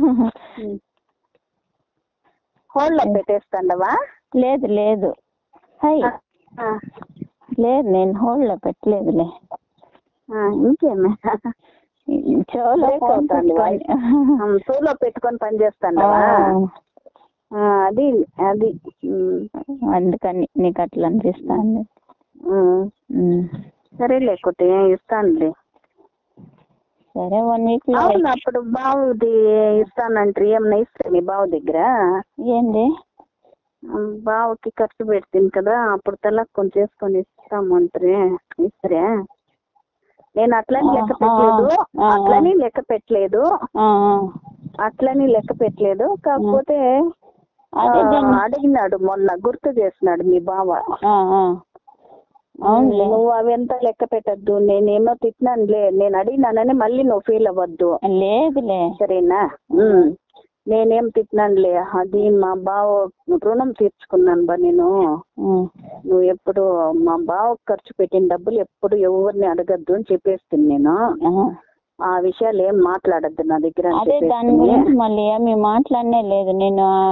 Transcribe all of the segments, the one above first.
హోల్డ్లో పెట్టేస్తాండవా లేదు లేదు హై ఆ, లేదు నేను హోల్డ్లో పెట్టలేదులే ఆ, ఇంకేమే చెవులో Break ఫోన్ అవుతుంది పెట్టుకొని- సూలో పెట్టుకొని పని చేస్తాండవా ఆ, అది అది ఉమ్, అందుకని నీకు అట్లా అనిపిస్తాంది ఉమ్. ఉమ్. సరేలే కుట్టి ఇస్తానులే సరే వన్ వీక్ లో అవును అప్పుడు బావుది ఇస్తానంటారు ఏమన్నా ఇస్తే మీ బావ దగ్గర ఏంది ఉమ్, బావకి ఖర్చు పెడుతుంది కదా అప్పుడు తలకు కొంచెం చేసుకొని ఇస్తామంటారే ఇస్తారే నేను అట్లని లెక్క ఆ, ఆ, పెట్టలేదు ఆ, ఆ. అట్లని లెక్క పెట్టలేదు ఆ, ఆ. అట్లని లెక్క పెట్టలేదు కాకపోతే అదే ఆ, దాన్ని- అడిగినాడు మొన్న గుర్తు చేసినాడు మీ బావ ఆ, ఆ. అవునులే నువ్వు అవి ఎంత లెక్క పెట్టద్దు నేనేమో తిట్టినానులే నేను అడిగినానని మళ్ళీ నువ్వు ఫీల్ అవ్వద్దు లేదులే సరేనా ఉమ్. నేనేం తిట్టినానులే అది మా బావ రుణం తీర్చుకున్నాను బా నేను ఉమ్. నువ్వు ఎప్పుడు మా బావ ఖర్చు పెట్టిన డబ్బులు ఎప్పుడు ఎవరిని అడగద్దు అని చెప్పేస్తుంది నేను ఆహా. ఆ విషయాలు ఏం మాట్లాడద్దు నా దగ్గర అని అదే దాని చెప్పేస్తుంది గురించి మళ్ళీ ఏమి మాట్లాడనే లేదు నేను ఆ,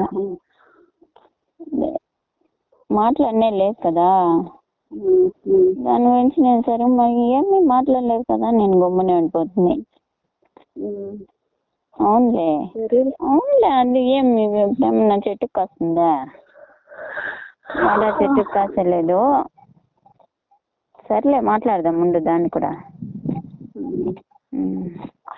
మాట్లాడనే లేదు కదా ఉమ్, ఉమ్, దాని గురించి నేను సరే మరి ఏమీ మాట్లాడలేదు కదా నేను గమ్మునే ఉండిపోతుంది ఉమ్. అవునులే సరే అవునులే అది ఏం ఏమన్నా చెట్టుకు కాస్తుందా వాడ చెట్టుకు కాసలేదు సర్లే మాట్లాడదాం ముందు దాన్ని కూడా ఉమ్. ఉమ్.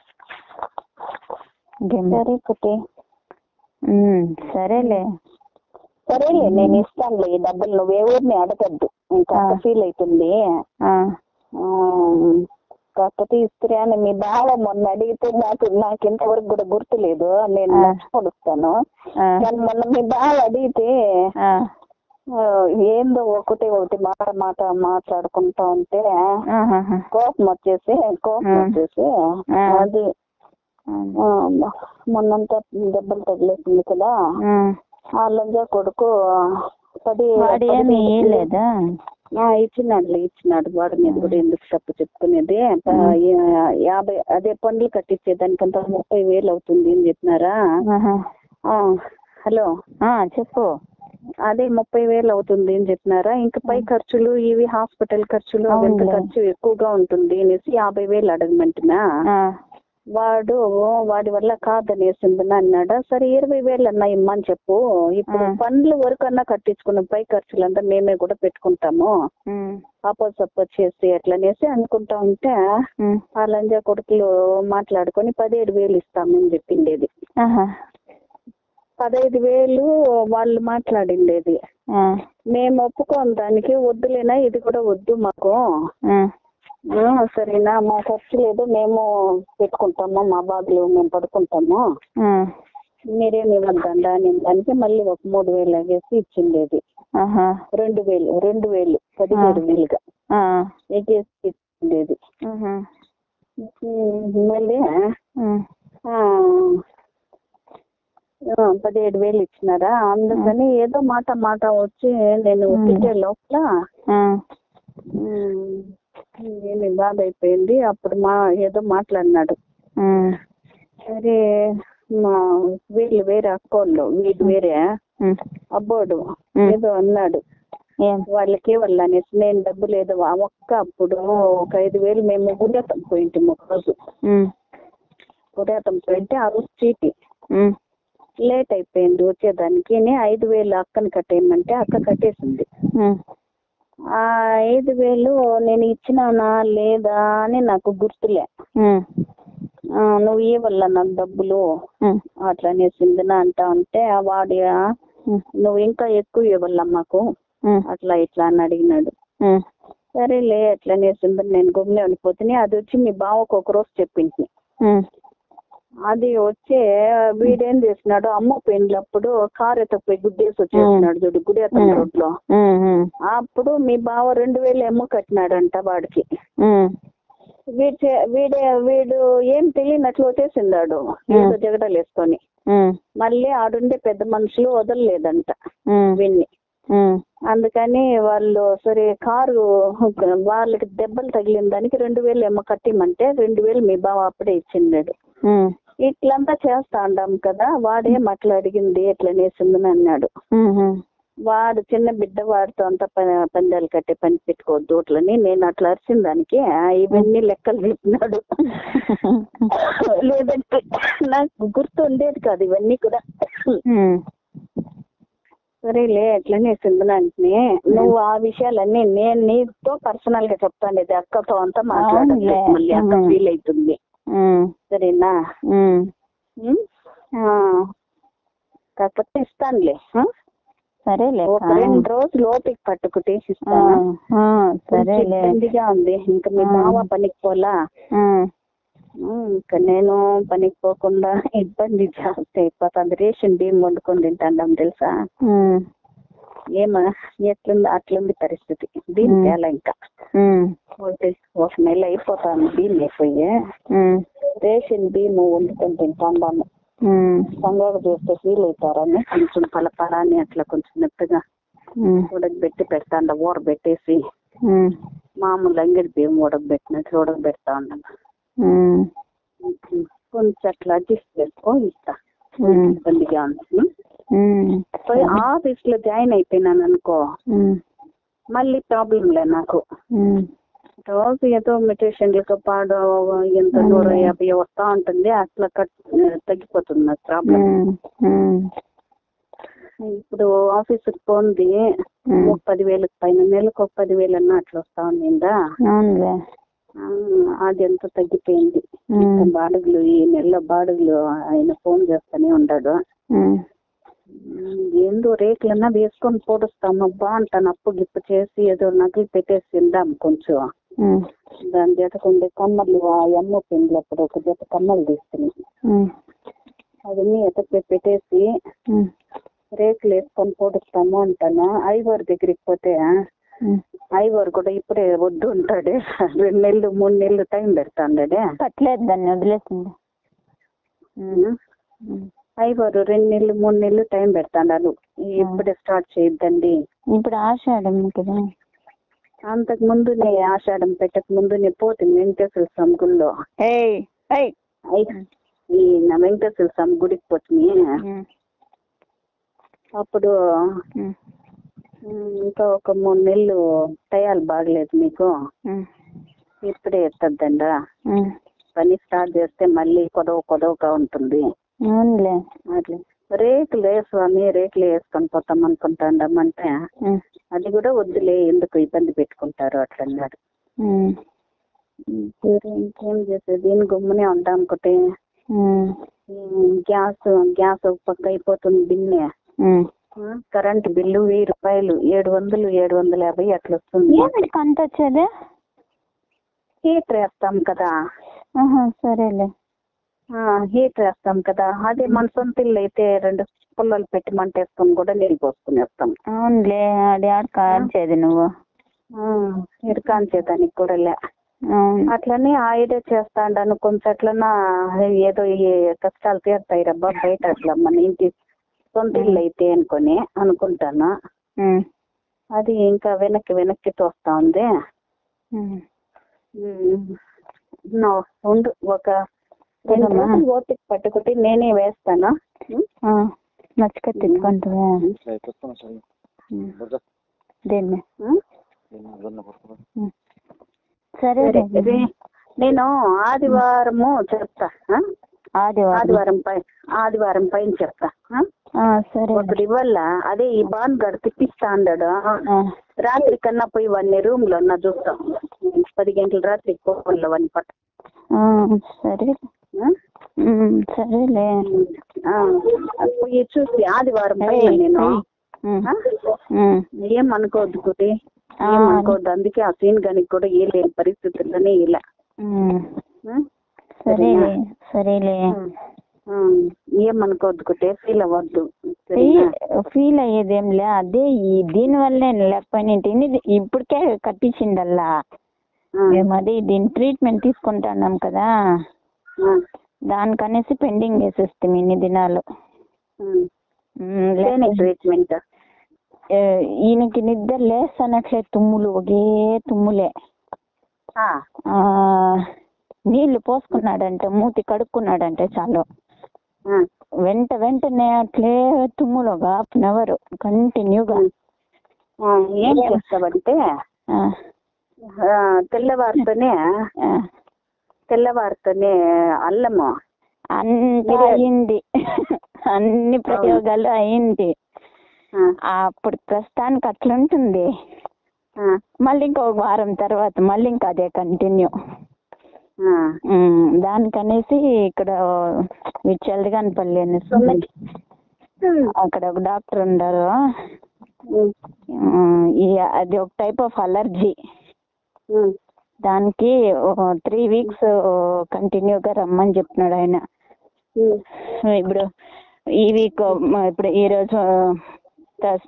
ఇంకేం? సరే కుట్టి ఉమ్, సరేలే సరేలే నేను ఇస్తానులే ఈ డబ్బులు నువ్వు ఎవరిని అడగద్దు ఇంకా ఆ. ఫీల్ అవుతుంది ఆ, ఆ, కాకపోతే ఇస్త్రీ అని మీ బావ మొన్న అడిగితే నాకు నాకు ఇంతవరకు కూడా గుర్తులేదు నేను ఆ. మర్చిపోడుస్తాను ఆ, కానీ మొన్న మీ బావ అడిగితే ఆ, ఆ, ఏందో ఒకటి ఒకటి మాట మాట మాట్లాడుకుంటా ఉంటే ఆహాహా. కోపం వచ్చేసి కోపం ఆ. వచ్చేసి ఆ. అది ఆ, మొన్నంతా దెబ్బలు తగిలేసింది కదా ఆ. ఆ లంజా కొడుకు పది వాడు పది ఏమి వేలు ఇయ్యలేదా ఆ, ఇచ్చినాడులే ఇచ్చినాడు వాడి మీద కూడా ఎందుకు తప్పు చెప్పుకునేది ప- యా- యాభై అదే పనులు కట్టించే దానికంతా ముప్పై వేలు అవుతుంది అని చెప్పినారా ఆహా. ఆ, హలో ఆ, చెప్పు అదే ముప్పై వేలు అవుతుంది అని చెప్పినారా ఇంకా పై ఖర్చులు ఇవి హాస్పిటల్ ఖర్చులు అదంతా అవునులే. ఖర్చు ఎక్కువగా ఉంటుంది అనేసి యాభై వేలు అడగమంటున్నా ఆ, వాడు వాడి వల్ల కాదనేసింది అన్నాడా సరే ఇరవై వేలు అన్నా ఇమ్మని చెప్పు ఇప్పుడు ఆ. పనులు వరకు అన్నా కట్టించుకున్నాం పై ఖర్చులంతా మేమే కూడా పెట్టుకుంటాము ఉమ్, అపోజ్ సపోజ్ చేసి అట్లనేసి అనుకుంటా ఉంటే ఉమ్, ఆ లంజా కొడుకులు మాట్లాడుకొని పదిహేడు వేలు ఇస్తామని చెప్పిండేది ఆహా. పదహైదు వేలు వాళ్ళు మాట్లాడిండేది ఆ, మేము ఒప్పుకోం దానికి వద్దులేనా ఇది కూడా వద్దు మాకు ఆ, ఆ, సరేనా మా ఖర్చు లేదు మేము పెట్టుకుంటాము మా బాధలు మేము పడుకుంటాము ఆ, మీరేమి ఇవ్వద్దండా అని దానికి మళ్ళీ ఒక మూడు వేలు లాగేసి ఇచ్చిండేది ఆహా. రెండు వేలు రెండు వేలు పదిహేడు వేలుగా ఆ, ఎగేసి ఇచ్చిండేది ఆహా. ఉమ్, మళ్ళీ ఉమ్, ఆ, ఆ, పదిహేడు వేలు ఇచ్చినారా అందుకని ఏదో మాట మాట వచ్చి నేను ఉమ్. తిట్టే లోపల ఆ, ఉమ్, ఏమి బాధ అయిపోయింది అప్పుడు మా ఏదో మాట్లాడినాడు ఉమ్, సరే మా వీళ్ళు వేరే అక్కోళ్ళు వీడు వేరే ఉమ్. అబ్బోడు ఉమ్. ఏదో అన్నాడు ఏం వాళ్ళకి వాళ్ళు అనేసి నేను డబ్బు లేదు ఆ ఒక్క అప్పుడు ఒక ఐదు వేలు మేము గుడియాతం పోయింటి ఒక రోజు ఉమ్, గుడియాతం పోయింటే ఆ రోజు చీటీ ఉమ్, లేట్ అయిపోయింది వచ్చేదానికి నే- ఐదు వేలు అక్కని కట్టేయమంటే అక్క కట్టేసింది ఉమ్, ఆ ఐదు వేలు నేను ఇచ్చినానా లేదా అని నాకు గుర్తులే ఉమ్, ఆ, నువ్వు ఇవ్వల్ల నాకు డబ్బులు ఉమ్, అట్లా అనేసింది నా అంటా ఉంటే ఆ వాడి ఆ, ఉమ్, నువ్వు ఇంకా ఎక్కువ ఇవ్వాల మాకు ఉమ్, అట్లా ఇట్లా అని అడిగినాడు ఉమ్, సరేలే అట్లా అనేసింది నేను గమ్మునే ఉండిపోతుంది అది వచ్చి మీ బావకు ఒక రోజు చెప్పింది ఉమ్, అది వచ్చే వీడేం చేసినాడు అమ్మ పెండ్లప్పుడు కారు ఎత్తపోయి గుడ్డేసి వచ్చేసినాడు చూడు గుడి అతని రోడ్లో ఉమ్, ఉమ్, అప్పుడు మీ బావ రెండు వేలు ఏమో కట్టినాడంట వాడికి ఉమ్, వీడు చే- వీడే వీడు ఏం తెలియనట్లు వచ్చేసిందాడు ఏదో జగడాలు వేసుకొని ఉమ్, మళ్ళీ ఆడుండే పెద్ద మనుషులు వదలలేదంట ఉమ్, వీడిని ఉమ్, అందుకని వాళ్ళు సరే కారు వాళ్ళకి దెబ్బలు తగిలిన దానికి రెండు వేలు ఏమో కట్టిమంటే రెండు వేలు మీ బావ అప్పుడే ఇచ్చిండాడు ఉమ్, ఇట్లంతా చేస్తా ఉండాం కదా వాడేం అట్లా అడిగింది ఎట్లా నేసిందని అన్నాడు ఉహు. వాడు చిన్న బిడ్డ వాడితో అంతా ప- పందాలు కట్టే పని పెట్టుకోవద్దు అట్లని నేను అట్లా అరిచిన దానికి ఆ, ఇవన్నీ లెక్కలు చెప్పినాడు లేదంటే నాకు గుర్తు ఉండేది కాదు ఇవన్నీ కూడా ఉమ్. సరేలే ఎట్లనే సింధనానికి నువ్వు ఆ విషయాలన్నీ నేను నీతో పర్సనల్ గా చెప్తాను ఇది అక్కతో అంతా మాట్లాడాలి అవునులే. మళ్ళీ అక్క ఉమ్. ఫీల్ అవుతుంది ఉమ్. సరేనా ఉమ్. ఉమ్? ఆ. కాకపోతే ఇస్తానులే ఆ? సరేలే ఒక రెండు రోజులు ఓపిక పట్టుకుంటే ఆ, ఇస్తాను ఆ, కొంచెం సరేలే ఇబ్బందిగా ఉంది ఇంకా మీ ఆ. బావ పనికి పోలా ఆ, ఉమ్, ఇంకా నేను పనికి పోకుండా ఇబ్బంది జాస్తి అయిపోతుంది రేషన్ బియ్యం వండుకొని తింటాం తెలుసా ఉమ్. ఏమా ఎట్లుంది అట్లుంది పరిస్థితి బియ్యం ఉమ్. తేలా ఇంకా ఉమ్. ఒకటి ఒక నెల అయిపోతాను బియ్యం అయిపోయి ఉమ్. రేషన్ బియ్యం వండుకొని తింటాను ఉమ్. పండుగ చేస్తే ఫీల్ అవుతారని కొంచెం పలపలాని అట్లా కొంచెం మెత్తగా ఉమ్. ఉడకబెట్టి పెడతాండ ఊరబెట్టేసి ఉమ్. మామూలు అంగడి బియ్యం ఉడకబెట్టినట్లు ఉడకబెడతా ఉన్నాను ఉమ్. కొంచెం అట్లా అడ్జస్ట్ చేసుకో ఇస్తా ఉమ్. ఇబ్బందిగా ఉంది ఉమ్. పోయి ఆఫీస్ లో జాయిన్ అయిపోయినాను అనుకో ఉమ్. మళ్ళీ ప్రాబ్లం లే నాకు ఉమ్. రోజు ఏదో మెడిటేషన్లకు పాడు ఎంత అవునులే. నూర యాభై వస్తా ఉంటుంది అట్లా కట్ తగ్గిపోతుంది నాకు ప్రాబ్లం ఉమ్. ఉమ్. ఇప్పుడు ఆఫీస్ పోంది ఉమ్. ఒక పదివేలకు పైన నెలకు ఒక పదివేలు అన్న అట్లా వస్తా ఉందా అవునులే అది ఎంత తగ్గిపోయింది ఉమ్. బాడుగులు ఈ నెలలో బాడుగులు ఆయన ఫోన్ చేస్తానే ఉన్నాడు ఉమ్. ఉమ్, ఏందో రేట్లన్నా వేసుకొని పోడుస్తాం అబ్బా అంటాను అప్పు గిప్పు చేసి ఏదో నగలు పెట్టేసి తిందాం కొంచెం ఉమ్. దాని జత కొన్ని కమ్మలు ఆ ఎమ్మ పిండిలు అప్పుడు ఒక జత కమ్మలు తీసుకుని ఉమ్. అవన్నీ ఎతకి పెట్టేసి ఉమ్. రేట్లు వేసుకొని పోడుస్తాము అంటాను ఐవర్ దగ్గరికి పోతే ఉమ్. ఐవర్ కూడా ఇప్పుడే వద్దు ఉంటాడే రెండు నెలలు మూడు నెలలు టైం పెడతాండే కట్టలేదు దాన్ని వదిలేసింది ఐవర్ రెండు నెలలు మూడు నెలలు టైం పెడతాండారు ఇప్పుడే స్టార్ట్ చేయొద్దండి ఇప్పుడు ఆషాఢం కదా అంతకు ముందు నే ఆషాఢం పెట్టక ముందు నే పోతుంది వెంకటేశ్వర స్వామి గుళ్ళో ఏయ్ ఏయ్ ఐ- ఈ నా వెంకటేశ్వర స్వామి గుడికి పోతుంది ఉమ్. అప్పుడు ఉమ్. ఉమ్, ఇంకా ఒక మూడు నెలలు టయాలు బాగలేదు మీకు ఉమ్. ఇప్పుడే ఎత్తద్దండా ఉమ్. పని స్టార్ట్ చేస్తే మళ్ళీ కొదవ కొదవగా ఉంటుంది అవునులే అట్లా రేకులే స్వామి రేకులు వేసుకొని పోతాం అనుకుంటాండమంటే ఉమ్. అది కూడా వద్దులే ఎందుకు ఇబ్బంది పెట్టుకుంటారు అట్లా అన్నాడు ఉమ్. ఉమ్, సరే ఇంకేం చేసేది దీని గమ్మునే ఉంటాం ఒకటి ఉమ్. ఉమ్, గ్యాస్ గ్యాస్ ఒక పక్క అయిపోతుంది బిన్నే ఉమ్. ఆ, కరెంట్ బిల్లు వెయ్యి రూపాయలు ఏడు వందలు ఏడు వందల యాభై అట్లా వస్తుంది ఏమిటి కంట వచ్చేది హీటర్ వేస్తాం కదా ఆహా, సరేలే ఆ, హీటర్ వేస్తాం కదా అదే మన సొంత ఇల్లు అయితే రెండు పుల్లలు పెట్టి మంట వేసుకొని కూడా నీళ్ళు పోసుకునేస్తాం అవునులే అది ఆడ కాల్చేది నువ్వు ఇరకాంచేదానికి కూడా లే అవును అట్లనే ఆ ఐడియా చేస్తాండాను కొంచెం అట్లన్నా ఏదో ఈ కష్టాలు తీరుతాయి రబ్బా బయట అట్లా మన ఇంటి సొంత ఇల్లు అయితే అనుకొని అనుకుంటాను ఉమ్. అది ఇంకా వెనక్కి వెనక్కి తోస్తా ఉంది ఉమ్. ఉమ్, నా ఉండు ఒక రెండు వదమ్మా. రోజులు ఓపిక పట్టుకుంటే నేనే వేస్తాను ఉమ్, ఆ, మర్చిపోయి తెచ్చుకుంటావా ఉమ్. దేన్ని ఉమ్. ఉమ్. సరే సరే రే- నేను ఆదివారము చెప్తా ఆ? ఆదివారం ఆదివారం పై ఆదివారం పైన చెప్తా ఆ? ఆ, సరే ఒకటి ఇవ్వాల అదే ఈ బాన్ గడు తిప్పిస్తా అన్నాడు ఆ, రాత్రి కన్నా పోయి వాడిని రూమ్ లో నా చూస్తాం పది గంటల రాత్రి పోవాలి వాడిని పట్ట ఆ, సరే ఆ? ఉమ్, సరేలే ఆ, పోయి చూసి ఆదివారం పైన ఏయ్, నేను ఏయ్. ఉమ్, ఆ? ఉమ్, ఏం అనుకోవద్దు కుటి ఆ. ఏం అనుకోవద్దు అందుకే ఆ సీన్ గానికి కూడా ఏ లేని పరిస్థితుల్లోనే ఇలా ఉమ్, ఆ? సరేలే సరేలే ఆ, ఏమనుకోవద్దు కుటే ఫీల్ అవ్వద్దు సరేనా ఫీల్ అయ్యేదేంలే అదే ఈ దీని వల్లే లేకపోయినా ఇది ఇప్పటికే కట్టించిండల్లా ఆ, మేము అది దీని ట్రీట్మెంట్ తీసుకుంటున్నాం కదా ఆ, దానికనేసి పెండింగ్ వేసేస్తాం ఇన్ని దినాలు ఆ. ఉమ్, దేనికి లేకపోతే- ట్రీట్మెంట్ ఏ, ఈయనకి నిద్ర లేస్తానట్లే తుమ్ములు ఒకే తుమ్ములే ఆ, ఆ నీళ్లు పోసుకున్నాడంటే మూతి కడుక్కున్నాడంటే చాలు ఆ, వెంట వెంటనే అట్లే తుమ్ములు ఒక హాఫ్ అన్ అవర్ కంటిన్యూగా ఆ, ఏం చేస్తావంటే ఆ, ఆ, తెల్లవారితోనే ఆ. తెల్లవారితోనే అల్లము అంతా మీరే- అయింది అన్ని ప్రయోగాలు అయింది ఆ, అప్పుడు ప్రస్తుతానికి అట్లుంటుంది ఆ, మళ్ళీ ఇంకో వారం తర్వాత మళ్ళీ ఇంకా అదే కంటిన్యూ ఆ. దానికనేసి ఇక్కడ విచ్చలదిగానపల్లి అనేసి ఉంది. అక్కడ ఒక డాక్టర్ ఉన్నారు ఉమ్, ఆ, ఈ అది ఒక టైప్ ఆఫ్ అలర్జీ ఉమ్, దానికి త్రీ వీక్స్ కంటిన్యూగా రమ్మని చెప్తున్నాడు ఆయన ఉమ్. ఇప్పుడు ఈ వీక్ ఇప్పుడు ఈ రోజు థర్స్డే